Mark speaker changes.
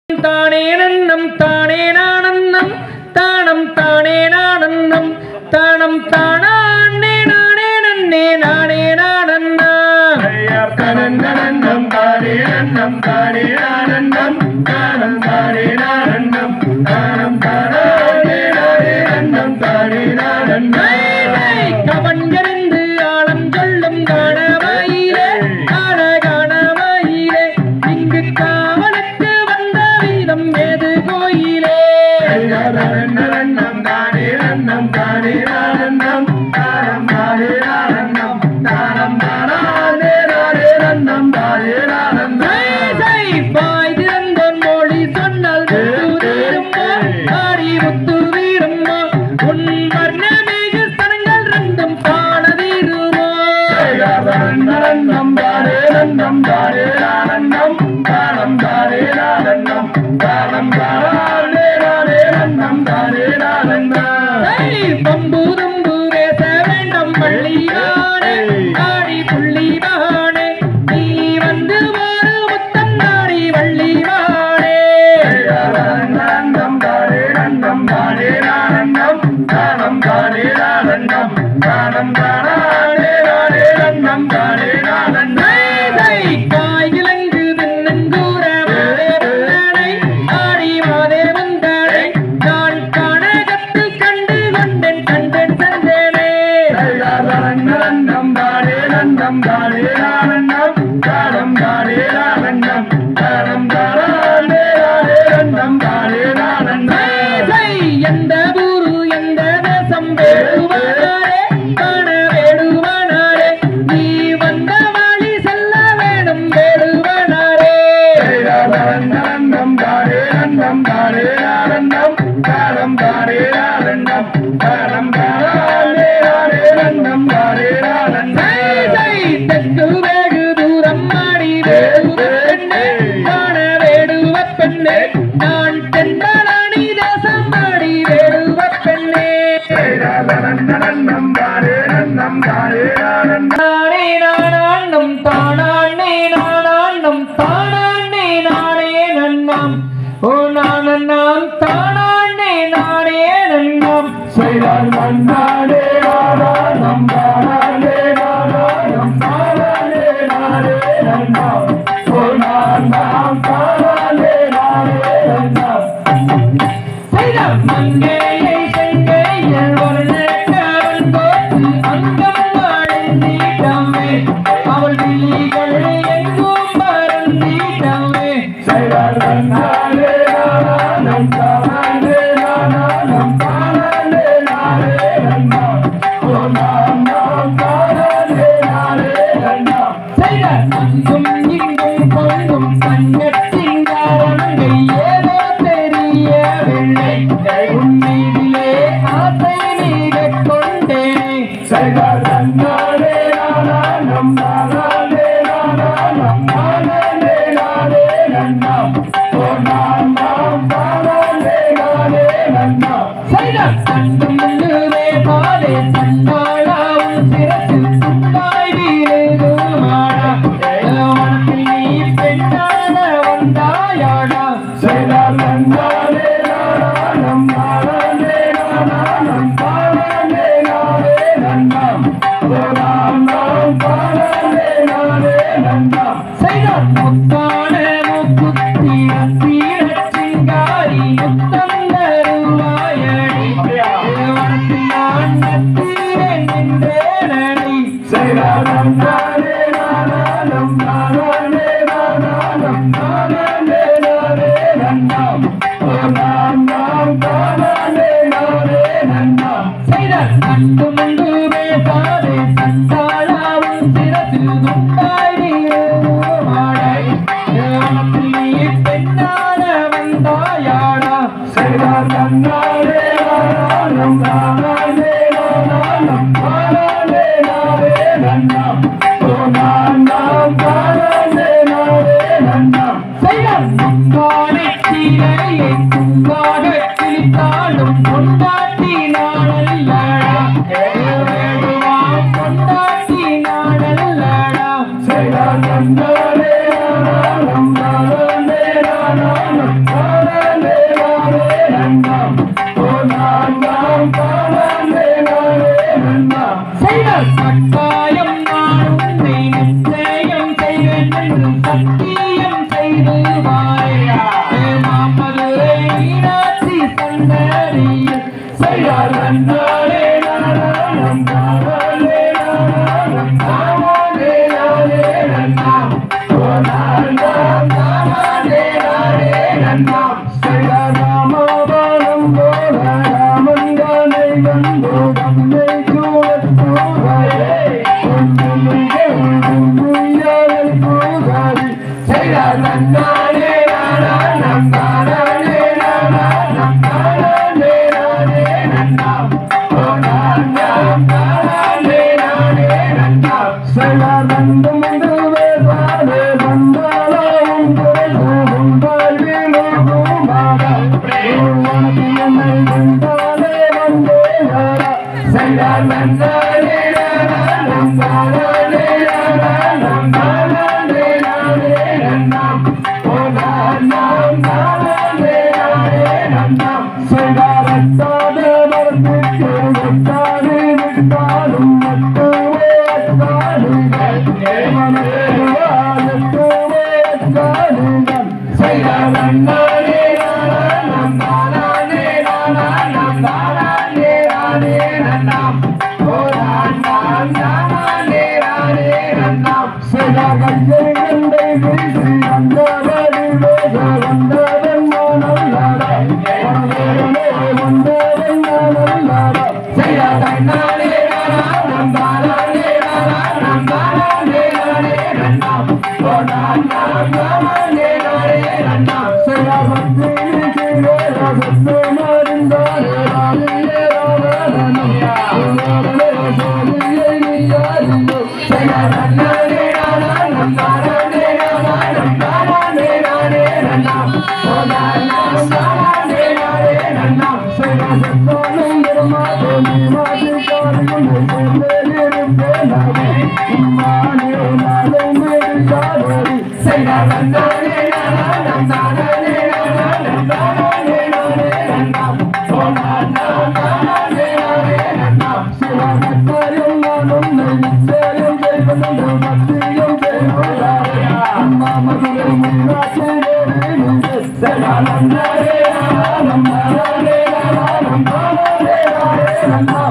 Speaker 1: தானே நன்னம் தானே நானன்னம் தானம் தானே நானன்னம் தானம் தானே நானே நன்னே நானே நானன்னா
Speaker 2: தனந்தனந்தம் தானே நன்னம் தானே ஆனந்தம் தானம் தானே நானந்தம் தானம் தானே நானே நன்னம் தானே நானந்தம்
Speaker 1: கவன்கறிந்து ஆழம் சொல்லும் காணவாயிலே காண காணவாயிலே இங்கு காவலுக்கு வந்த வீதம் ஏது கோயிலே
Speaker 2: தனந்தனந்தம் தானே நன்னம் தானே ஆனந்தம் தானம் தானே ஆனந்தம் தானம் தானே நானே நன்னம் தானே ஆனந்தம்
Speaker 1: பாய் திறந்தோன் மொழி சொன்னால் முத்து வீரம்மா ஆடி முத்து வீரம்மா உன் வர்ணமேக ஸ்தனங்கள் ரெண்டும் பாடதீருமா
Speaker 2: நந்தம் தானே நந்தம் தானே ஆனந்தம் தானம் தானே ஆனந்தம் தானம் தானே நானே நந்தம் தானே ஆனந்தம்
Speaker 1: பம்பு தும்பு பேச வேண்டாம் பள்ளியானே ஆடி புள்ளிவானே நீ வந்து ஒரு முத்தம் நாடி வள்ளிவானே
Speaker 2: நந்தம் தானே நந்தம் தானே ஆனந்தம் தானம் தானே ஆனந்தம் தானம் தானே நானே நந்தம் தானே ஆனந்தம்
Speaker 1: காய்கிழங்கு தின்னங்கூர மாதேவந்தனை ஆடி மாதேவந்தனை நான் காணகத்தில் கண்டு கொண்டேன் கண்டேன் சந்தேனே
Speaker 2: நந்தம் தானே நந்தம் தானே ஆனந்தம் தானம் தானே ஆனந்தம் தானம் தானே நானே நந்தம் தானே ஆனந்தம்
Speaker 1: எந்த ஊரு எந்த தேசம் வேடுவானாரே காண வேடுவானாரே நீ வந்த வழி செல்ல வேணும் வேடுவானாரே
Speaker 2: நந்தம் தானே நந்தம் தானே ஆனந்தம் தானம் தானே ஆனந்தம் தானம் தானே நானே நந்தம் தானே ஆனந்தம்
Speaker 1: தெற்கு வேகு தூரம் மாடி வேடுவ பெண்ணே காண வேடுவ பெண்ணே நான் தென்பழனி தேசம் மாடி வேடுவ பெண்ணே
Speaker 2: நந்தம் தானே நந்தம் தானே ஆனந்தம்
Speaker 1: நானே நானாண்ணும் தானாண்ணே நானாண்ணும் தானாண்ணே நானே நன்னாம் ஓ நானன்னாம் தானாண்ணே நானே நன்னாம்
Speaker 2: செய்தால் மன்னாடே ஆனானம் தானாடே நானானம் தானாடே நாடே நன்னாம் சொன்னான் நாம் தானாடே நாடே நன்னாம்
Speaker 1: செய்தால் மங்கையை செங்கையல் வருணக்கவன் போட்டு அங்கம் அடைந்தீட்டமே அவள் விழிகள் எங்கும் பறந்தீட்டமே
Speaker 2: செய்தால் மன்னாடே ஆனானம் தானாடே நானானம் தானாடே நாடே நன்னாம் சொன்னான் நாம் தானாடே நாடே நன்னாம்
Speaker 1: செய்தால் அங்கும் இங்கும் பொங்கும் கண்ணத்திங்காரங்கை ஏதோ தெரியவில்லை உன்மீதிலே ஆசை நீக கொண்டேனே
Speaker 2: செய்தால் மன்னாடே ஆனானம் தானாடே நானானம் தானாடே நாடே நன்னாம் சொன்னான் நாம் தானாடே நாடே நன்னாம்
Speaker 1: செய்தால் கண்டு முன்னுவே பாலே தன்னாளாவும் சிறப்பு துண்டாய் வீடுமாடா மனத்தில் நீ பெண்ணான வந்தாயாடா
Speaker 2: செய்தால் மன்னாடே ஆனானம் தானாடே நானானம் தானாடே நாடே நன்னாம் சொன்னான் நாம் தானாடே நாடே நன்னாம்
Speaker 1: செய்தால் முத்தான முக்குத்தி தீரச் சிங்காரி முத்தம் தருவாயடி மனத்தில் நான் நத்தீரன் நின்றேனடி
Speaker 2: செய்தால் மன்னாடே ஆனானம் தானாடே நானானம் தானாடே நாடே நன்னாம் சொன்னான் நாம் தானாடே நாடே நன்னாம்
Speaker 1: செய்தால் கண்டு முண்டு பேசாதே சண்டாளாவும் சிறகு துண்டாய் வீடுமாடை மனத்தில் நீ பெண்ணான வந்தாயாடா
Speaker 2: செய்தால் மன்னாடே ஆனானம் தானாடே நானானம் தானாடே நாடே நன்னாம் சொன்னான் நாம் தானாடே நாடே நன்னாம்
Speaker 1: செய்தால் முந்தானை சீலையை துங்காக கிழித்தாலும் கொண்டாட்டி நானல்லடா வேடுவா கொண்டாட்டி நானல்லடா
Speaker 2: செய்தால் மன்னாடே ஆனானம் தானாடே நானானம்
Speaker 1: செய்தால் கட்டாயம் நான் உன்னை நிச்சயம் செய்வேன் என்று சத்தியம் செய்து வாயா மாமதுரை மீனாட்சி சந்தரியில் செய்தால் நன்னாளே நாளாம் நாளாலே நாளாம் நாளாலே நாளே நன்னாம் ஓ நாளாம் நாளாலே நாளே நன்னாம் செய்தால் ராமபானம் போல ராமந்தானை வந்தோ தம்மை சூழத்தூராயே ஒன்றுமில்லை ஒன்றுமில்லாமல் போகாது செய்தால் நன்னாளே நாளாம் நம் நாளாலே நாளாம் நம் நாளாலே நாளே நன்னாம் ஓ நாளாம் நாளாலே நாளே நன்னாம் செய்தால் நண்டு முண்டு வேறாலே வந்தாலோ உங்கள் உங்கள் வீணும் மாடா உனக்கு என்னை வந்தாலே வந்தே யாரா செய்தால் நன்னாளே நாளாம் நம் நாளாலே நாளாம் நம் நாளாலே நாளே நன்னாம் ஓ நாளாம் நாளாலே நாளே நன்னாம் செய்தால் எட்டாத மரத்துக்கு எட்டாது விட்டாலும் மட்டுமே எட்டாடுகள் ஏமனேருவால் எட்டுமே எட்டாடுகள் செய்தால் நன்னாளே நாளாம் நம் நாளாலே நாளாம் நம் நாளாலே நாளே நன்னாம் ஓ நாளாம் நாளாலே நாளே நன்னாம் செய்தா கையை கண்டை வீசி வந்தவரி வேக வந்தவன் மானல்லாடா வந்தவனே வந்தவன் மானல்லாடா செய்தா தன்னாலே நாளாம் நம் நாளாலே நாளாம் நம் நாளாலே நாளே நன்னாம் ஓ நாளாம் நாளாலே நாளே நன்னாம் செய்தா பக்தி செய்தா சத்து மருந்தாரே ராமியே ராமரணம் உன்னோடனே சோழியை நீயாரியோ செய்தா தன்னாலே நாளாம் நம் நாளாலே நாளாம் நம் நாளாலே நாளே நன்னாம் ஓ நாளாம் நாளாலே நாளே நன்னாம் செய்தா சத்தாலும் பெருமாளே நீ மாற்றி காரியம் சேர்ந்தேன் நானே உம்மானே நாளை மேற்காதோரி செய்தா தன்னாலே நாளாம் நம் நாளாலே நாளாம் நம் நாளாலே நாளே நன்னாம் ஓ நாளாம் நாளாலே நாளே நன்னாம் சிவா சத்தாயம் நான் உன்னை நிச்சயம் செய்வதென்று மத்தியம் செய்வாரே அம்மா மதுரை மீனாட்சி தேவி நீங்க செய்தா நன்னாலே நாளாம் நம் நாளாலே நாளாம் நம் நாளாலே நாளே நன்னாம்